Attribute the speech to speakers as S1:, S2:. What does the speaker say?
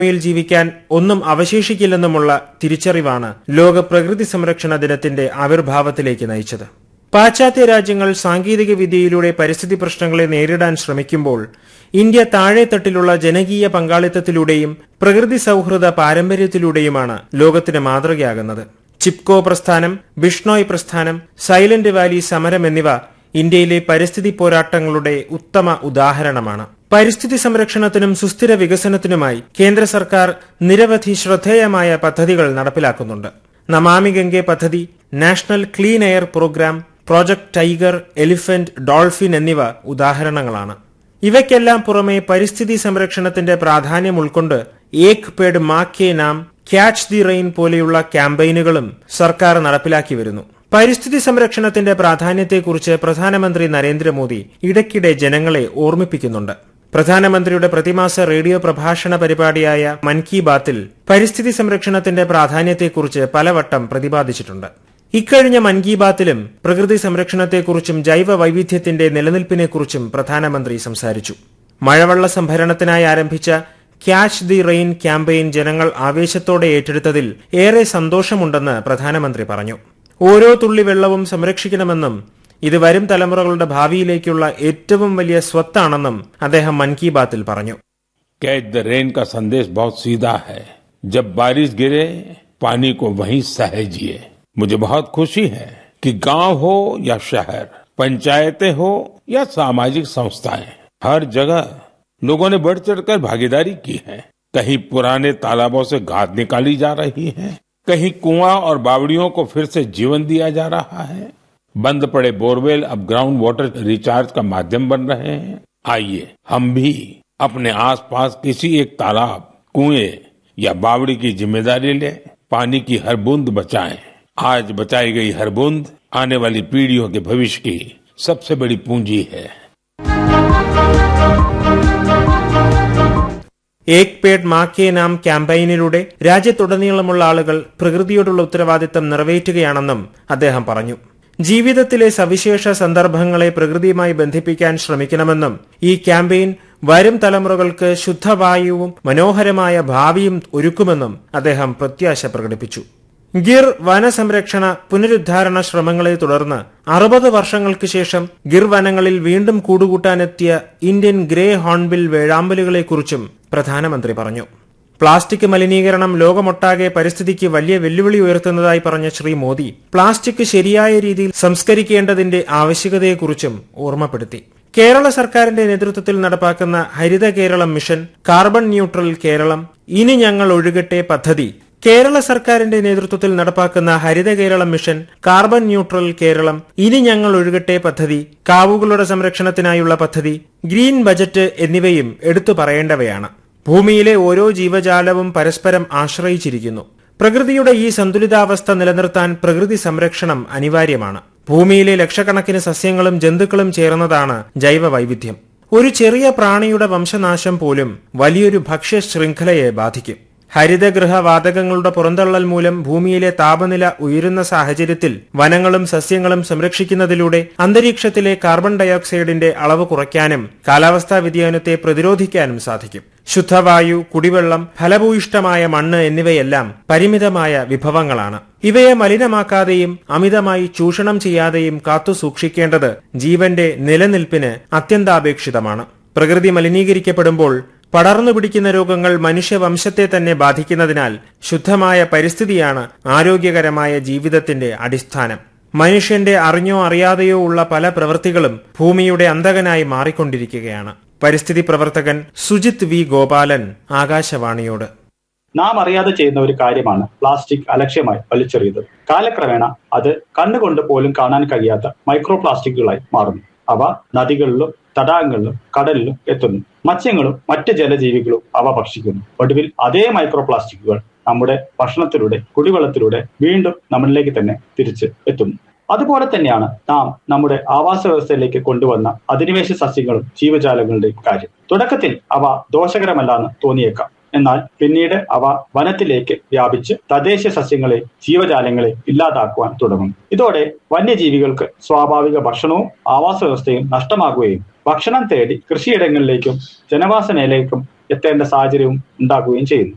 S1: ഭൂമിയിൽ ജീവിക്കാൻ ഒന്നും അവശേഷിക്കില്ലെന്നുമുള്ള തിരിച്ചറിവാണ് ലോക പ്രകൃതി സംരക്ഷണ ദിനത്തിന്റെ ആവിർഭാവത്തിലേക്ക് നയിച്ചത് പാശ്ചാത്യ രാജ്യങ്ങൾ സാങ്കേതിക വിദ്യയിലൂടെ പരിസ്ഥിതി പ്രശ്നങ്ങളെ നേരിടാൻ ശ്രമിക്കുമ്പോൾ ഇന്ത്യ താഴെത്തട്ടിലുള്ള ജനകീയ പങ്കാളിത്തത്തിലൂടെയും പ്രകൃതി സൌഹൃദ പാരമ്പര്യത്തിലൂടെയുമാണ് ലോകത്തിന് മാതൃകയാകുന്നത് ചിപ്കോ പ്രസ്ഥാനം ബിഷ്ണോയ് പ്രസ്ഥാനം സൈലന്റ് വാലി സമരം എന്നിവ ഇന്ത്യയിലെ പരിസ്ഥിതി പോരാട്ടങ്ങളുടെ ഉത്തമ ഉദാഹരണമാണ് പരിസ്ഥിതി സംരക്ഷണത്തിനും സുസ്ഥിര വികസനത്തിനുമായി കേന്ദ്ര സർക്കാർ നിരവധി ശ്രദ്ധേയമായ പദ്ധതികൾ നടപ്പിലാക്കുന്നുണ്ട് നമാമി ഗംഗെ പദ്ധതി national clean air programme project tiger elephant dolphin എന്നിവ ഉദാഹരണങ്ങളാണ് ഇവയ്ക്കെല്ലാം പുറമെ പരിസ്ഥിതി സംരക്ഷണത്തിന്റെ പ്രാധാന്യം ഉൾക്കൊണ്ട് ഏക് പേഡ് മാ കെ നാം ക്യാച്ച് ദി റെയിൻ പോലെയുള്ള ക്യാമ്പയിനുകളും സർക്കാർ നടപ്പിലാക്കി വരുന്നു പരിസ്ഥിതി സംരക്ഷണത്തിന്റെ പ്രാധാന്യത്തെക്കുറിച്ച് പ്രധാനമന്ത്രി നരേന്ദ്രമോദി ഇടയ്ക്കിടെ ജനങ്ങളെ ഓർമ്മിപ്പിക്കുന്നുണ്ട് പ്രധാനമന്ത്രിയുടെ പ്രതിമാസ റേഡിയോ പ്രഭാഷണ പരിപാടിയായ മൻ കി ബാത്തിൽ പരിസ്ഥിതി സംരക്ഷണത്തിന്റെ പ്രാധാന്യത്തെക്കുറിച്ച് പലവട്ടം പ്രതിപാദിച്ചിട്ടുണ്ട് ഇക്കഴിഞ്ഞ മൻ കി ബാത്തിലും പ്രകൃതി സംരക്ഷണത്തെക്കുറിച്ചും ജൈവ വൈവിധ്യത്തിന്റെ നിലനിൽപ്പിനെക്കുറിച്ചും പ്രധാനമന്ത്രി സംസാരിച്ചു മഴവെള്ള സംഭരണത്തിനായി ആരംഭിച്ച ക്യാച്ച് ദി റെയിൻ ക്യാമ്പയിൻ ജനങ്ങൾ ആവേശത്തോടെ ഏറ്റെടുത്തതിൽ ഏറെ സന്തോഷമുണ്ടെന്ന് പ്രധാനമന്ത്രി പറഞ്ഞു ഓരോ തുള്ളി വെള്ളവും സംരക്ഷിക്കണമെന്നും ഇത് വരും തലമുറകളുടെ ഭാവിയിലേക്കുള്ള ഏറ്റവും വലിയ സ്വത്താണെന്നും അദ്ദേഹം മൻ കി ബാത്തിൽ പറഞ്ഞു
S2: कैच द रेन का संदेश बहुत सीधा है जब बारिश गिरे पानी को वहीं सहेजिए मुझे बहुत खुशी है कि गांव हो या शहर पंचायतें हो या सामाजिक संस्थाएं हर जगह लोगों ने बढ़ चढ़कर भागीदारी की है कहीं पुराने तालाबों से घात निकाली जा रही है कहीं कुआं और बावड़ियों को फिर से जीवन दिया जा रहा है बंद पड़े बोरवेल अब ग्राउंड वाटर रिचार्ज का माध्यम बन रहे हैं आइए हम भी अपने आसपास किसी एक तालाब कुएं या बावड़ी की जिम्मेदारी ले पानी की हर बूंद बचाएं आज बचाई गई हर बूंद आने वाली पीढ़ियों के भविष्य की सबसे बड़ी पूंजी है
S1: ഏക് പേഡ് മാ കെ നാം ക്യാമ്പയിനിലൂടെ രാജ്യത്തുടനീളമുള്ള ആളുകൾ പ്രകൃതിയോടുള്ള ഉത്തരവാദിത്തം നിറവേറ്റുകയാണെന്നും അദ്ദേഹം പറഞ്ഞു ജീവിതത്തിലെ സവിശേഷ സന്ദർഭങ്ങളെ പ്രകൃതിയുമായി ബന്ധിപ്പിക്കാൻ ശ്രമിക്കണമെന്നും ഈ ക്യാമ്പയിൻ വരും തലമുറകൾക്ക് ശുദ്ധവായുവും മനോഹരമായ ഭാവിയും ഒരുക്കുമെന്നും അദ്ദേഹം പ്രത്യാശ പ്രകടിപ്പിച്ചു ഗിർ വനസംരക്ഷണ പുനരുദ്ധാരണ ശ്രമങ്ങളെ തുടർന്ന് അറുപത് വർഷങ്ങൾക്ക് ശേഷം ഗിർ വനങ്ങളിൽ വീണ്ടും കൂടുകൂട്ടാനെത്തിയ ഇന്ത്യൻ ഗ്രേ ഹോൺബിൽ വേഴാമ്പലുകളെക്കുറിച്ചും പ്രധാനമന്ത്രി പറഞ്ഞു പ്ലാസ്റ്റിക് മലിനീകരണം ലോകമൊട്ടാകെ പരിസ്ഥിതിക്ക് വലിയ വെല്ലുവിളി ഉയർത്തുന്നതായി പറഞ്ഞ ശ്രീ മോദി പ്ലാസ്റ്റിക് ശരിയായ രീതിയിൽ സംസ്കരിക്കേണ്ടതിന്റെ ആവശ്യകതയെക്കുറിച്ചും ഓർമ്മപ്പെടുത്തി കേരള സർക്കാരിന്റെ നേതൃത്വത്തിൽ നടപ്പാക്കുന്ന Haritha Keralam mission carbon neutral Keralam ഇനി ഞങ്ങൾ ഒഴുകട്ടെ പദ്ധതി കേരള സർക്കാരിന്റെ നേതൃത്വത്തിൽ നടപ്പാക്കുന്ന Haritha Keralam mission carbon neutral Keralam ഇനി ഞങ്ങൾ ഒഴുകട്ടെ പദ്ധതി കാവുകളുടെ സംരക്ഷണത്തിനായുള്ള പദ്ധതി ഗ്രീൻ ബജറ്റ് എന്നിവയും എടുത്തു പറയേണ്ടവയാണ് ഭൂമിയിലെ ഓരോ ജീവജാലവും പരസ്പരം ആശ്രയിച്ചിരിക്കുന്നു പ്രകൃതിയുടെ ഈ സന്തുലിതാവസ്ഥ നിലനിർത്താൻ പ്രകൃതി സംരക്ഷണം അനിവാര്യമാണ് ഭൂമിയിലെ ലക്ഷക്കണക്കിന് സസ്യങ്ങളും ജന്തുക്കളും ചേർന്നതാണ് ജൈവ വൈവിധ്യം ഒരു ചെറിയ പ്രാണിയുടെ വംശനാശം പോലും വലിയൊരു ഭക്ഷ്യ ശൃംഖലയെ ബാധിക്കും ഹരിതഗൃഹ വാതകങ്ങളുടെ പുറന്തള്ളൽ മൂലം ഭൂമിയിലെ താപനില ഉയരുന്ന സാഹചര്യത്തിൽ വനങ്ങളും സസ്യങ്ങളും സംരക്ഷിക്കുന്നതിലൂടെ അന്തരീക്ഷത്തിലെ കാർബൺ ഡയോക്സൈഡിന്റെ അളവ് കുറയ്ക്കാനും കാലാവസ്ഥാ വ്യതിയാനത്തെ പ്രതിരോധിക്കാനും സാധിക്കും ശുദ്ധവായു കുടിവെള്ളം ഫലഭൂയിഷ്ടമായ മണ്ണ് എന്നിവയെല്ലാം പരിമിതമായ വിഭവങ്ങളാണ് ഇവയെ മലിനമാക്കാതെയും അമിതമായി ചൂഷണം ചെയ്യാതെയും കാത്തു സൂക്ഷിക്കേണ്ടത് ജീവന്റെ നിലനിൽപ്പിന് അത്യന്താപേക്ഷിതമാണ് പ്രകൃതി മലിനീകരിക്കപ്പെടുമ്പോൾ പടർന്നു പിടിക്കുന്ന രോഗങ്ങൾ മനുഷ്യവംശത്തെ തന്നെ ബാധിക്കുന്നതിനാൽ ശുദ്ധമായ പരിസ്ഥിതിയാണ് ആരോഗ്യകരമായ ജീവിതത്തിന്റെ അടിസ്ഥാനം മനുഷ്യന്റെ അറിഞ്ഞോ അറിയാതെയോ ഉള്ള പല പ്രവൃത്തികളും ഭൂമിയുടെ അന്തകനായി മാറിക്കൊണ്ടിരിക്കുകയാണ് പരിസ്ഥിതി പ്രവർത്തകൻ സുജിത് വി ഗോപാലൻ ആകാശവാണിയോട്
S3: നാം അറിയാതെ ചെയ്യുന്ന ഒരു കാര്യമാണ് പ്ലാസ്റ്റിക് അലക്ഷ്യമായി വലിച്ചെറിയുന്നത് കാലക്രമേണ അത് കണ്ണുകൊണ്ട് പോലും കാണാൻ കഴിയാത്ത മൈക്രോ പ്ലാസ്റ്റിക്കുകളായി മാറുന്നു അവ നദികളിലും തടാകങ്ങളിലും കടലിലും എത്തുന്നു മത്സ്യങ്ങളും മറ്റ് ജലജീവികളും അവ ഭക്ഷിക്കുന്നു ഒടുവിൽ അതേ മൈക്രോ പ്ലാസ്റ്റിക്കുകൾ നമ്മുടെ ഭക്ഷണത്തിലൂടെ കുടിവെള്ളത്തിലൂടെ വീണ്ടും നമ്മളിലേക്ക് തന്നെ തിരിച്ച് എത്തുന്നു അതുപോലെ തന്നെയാണ് നാം നമ്മുടെ ആവാസ വ്യവസ്ഥയിലേക്ക് കൊണ്ടുവന്ന അധിനിവേശ സസ്യങ്ങളും ജീവജാലങ്ങളുടെയും കാര്യം തുടക്കത്തിൽ അവ ദോഷകരമല്ലാന്ന് തോന്നിയേക്കാം എന്നാൽ പിന്നീട് അവ വനത്തിലേക്ക് വ്യാപിച്ച് തദ്ദേശ സസ്യങ്ങളെ ജീവജാലങ്ങളെ ഇല്ലാതാക്കുവാൻ തുടങ്ങും ഇതോടെ വന്യജീവികൾക്ക് സ്വാഭാവിക ഭക്ഷണവും ആവാസ വ്യവസ്ഥയും നഷ്ടമാകുകയും ഭക്ഷണം തേടി കൃഷിയിടങ്ങളിലേക്കും ജനവാസ മേഖലയിലേക്കും എത്തേണ്ട സാഹചര്യവും ഉണ്ടാകുകയും ചെയ്യുന്നു